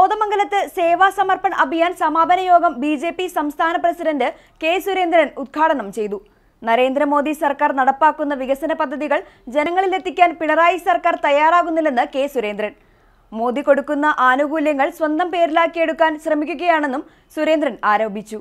കോതമംഗലത്ത് സേവാ സമർപ്പൺ അഭിയാൻ സമാപന യോഗം ബി ജെ പി സംസ്ഥാന പ്രസിഡന്റ് കെ സുരേന്ദ്രൻ ഉദ്ഘാടനം ചെയ്തു നരേന്ദ്രമോദി സർക്കാർ നടപ്പാക്കുന്ന വികസന പദ്ധതികൾ ജനങ്ങളിലെത്തിക്കാൻ പിണറായി സർക്കാർ തയ്യാറാകുന്നില്ലെന്ന് കെ സുരേന്ദ്രൻ മോദി കൊടുക്കുന്ന ആനുകൂല്യങ്ങൾ സ്വന്തം പേരിലാക്കിയെടുക്കാൻ ശ്രമിക്കുകയാണെന്നും സുരേന്ദ്രൻ ആരോപിച്ചു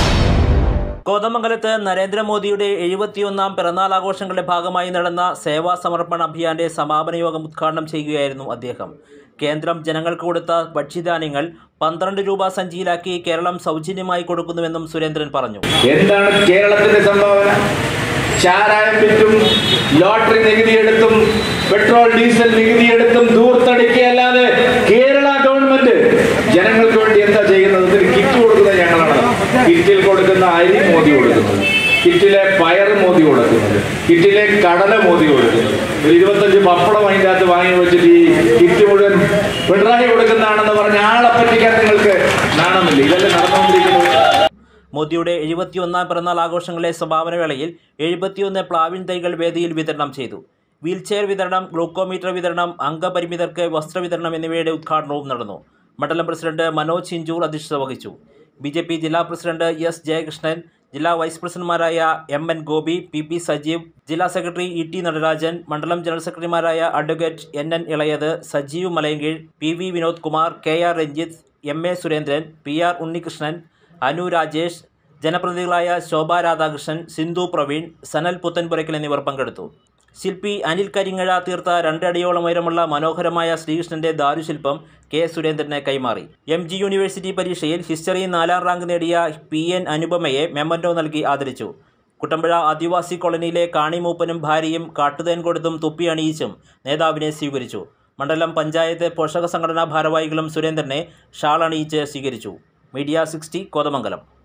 കോതമംഗലത്ത് നരേന്ദ്രമോദിയുടെ എഴുപത്തിയൊന്നാം പിറന്നാൾ ആഘോഷങ്ങളുടെ ഭാഗമായി നടന്ന സേവാ സമർപ്പണ അഭിയാന്റെ സമാപന യോഗം ഉദ്ഘാടനം ചെയ്യുകയായിരുന്നു അദ്ദേഹം കേന്ദ്രം ജനങ്ങൾക്ക് കൊടുത്ത ഭക്ഷ്യധാന്യങ്ങൾ പന്ത്രണ്ട് രൂപ സഞ്ചിയിലാക്കി കേരളം സൗജന്യമായി കൊടുക്കുന്നുവെന്നും സുരേന്ദ്രൻ പറഞ്ഞു എന്താണ് കേരളത്തിന്റെ സംഭാവന ചാരായം വിറ്റും ലോട്ടറി നികുതിയെടുത്തും പെട്രോൾ ഡീസൽ നികുതിയെടുത്തും ദൂർത്തടിക്കുകയല്ലാതെ കേരള ഗവൺമെന്റ് ജനങ്ങൾക്ക് വേണ്ടി എന്താ ചെയ്യുന്നത് ഇതിന് കിറ്റ് കൊടുക്കുന്നത് ഞങ്ങളാണ് കിറ്റിൽ കൊടുക്കുന്ന അരി മോദി കൊടുക്കുന്നത് കിറ്റിലെ പയർ മോദി കൊടുക്കുന്നത് കിറ്റിലെ കടല മോദി കൊടുക്കുന്നത് ഒരു ഇരുപത്തഞ്ച് പപ്പടം അതിൻ്റെ അകത്ത് വാങ്ങി വെച്ചിട്ട് ഈ കിറ്റ് മുഴുവൻ പിണറായി കൊടുക്കുന്നതാണെന്ന് പറഞ്ഞ ആളെ പറ്റിക്കാൻ നിങ്ങൾക്ക് നാണമില്ല ഇതല്ലേ നടന്നുകൊണ്ടിരിക്കുന്നത് മോദിയുടെ എഴുപത്തിയൊന്നാം പിറന്നാൾ ആഘോഷങ്ങളെ സമാപന വേളയിൽ എഴുപത്തിയൊന്ന് പ്ലാവിൻ തൈകൾ വേദിയിൽ വിതരണം ചെയ്തു വീൽചെയർ വിതരണം ഗ്ലൂക്കോമീറ്റർ വിതരണം അംഗപരിമിതർക്ക് വസ്ത്രവിതരണം എന്നിവയുടെ ഉദ്ഘാടനവും നടന്നു മണ്ഡലം പ്രസിഡന്റ് മനോജ് ചിഞ്ചൂർ അധ്യക്ഷത വഹിച്ചു ബി ജെ പി ജില്ലാ പ്രസിഡന്റ് എസ് ജയകൃഷ്ണൻ ജില്ലാ വൈസ് പ്രസിഡന്റുമാരായ M N Gopi P P Sajeev ജില്ലാ സെക്രട്ടറി ഇ ടി നടരാജൻ മണ്ഡലം ജനറൽ സെക്രട്ടറിമാരായ advocate N N Elayath Sajeev Malayinkeezh P V Vinod Kumar K R Ranjith M A Surendran P R Unnikrishnan Anu Rajesh ജനപ്രതിനിധികളായ ശോഭ രാധാകൃഷ്ണൻ സിന്ധു പ്രവീൺ സനൽ പുത്തൻപുരയ്ക്കൽ എന്നിവർ പങ്കെടുത്തു ശില്പി അനിൽ കരിങ്ങഴ തീർത്ത രണ്ടടിയോളം ഉയരമുള്ള മനോഹരമായ ശ്രീകൃഷ്ണന്റെ ദാരുശില്പം കെ സുരേന്ദ്രന് കൈമാറി എം ജി യൂണിവേഴ്സിറ്റി പരീക്ഷയിൽ ഹിസ്റ്ററി നാലാം റാങ്ക് നേടിയ പി എൻ അനുപമയെ മെമ്മൻഡോ നൽകി ആദരിച്ചു കുട്ടമ്പുഴ ആദിവാസി കോളനിയിലെ കാണിമൂപ്പനും ഭാര്യയും കാട്ടുതേൻ കൊടുത്തും തുപ്പി അണിയിച്ചും നേതാവിനെ സ്വീകരിച്ചു മണ്ഡലം പഞ്ചായത്ത് പോഷക സംഘടനാ ഭാരവാഹികളും സുരേന്ദ്രനെ ഷാൾ അണിയിച്ച് സ്വീകരിച്ചു മീഡിയ സിക്സ്റ്റി കോതമംഗലം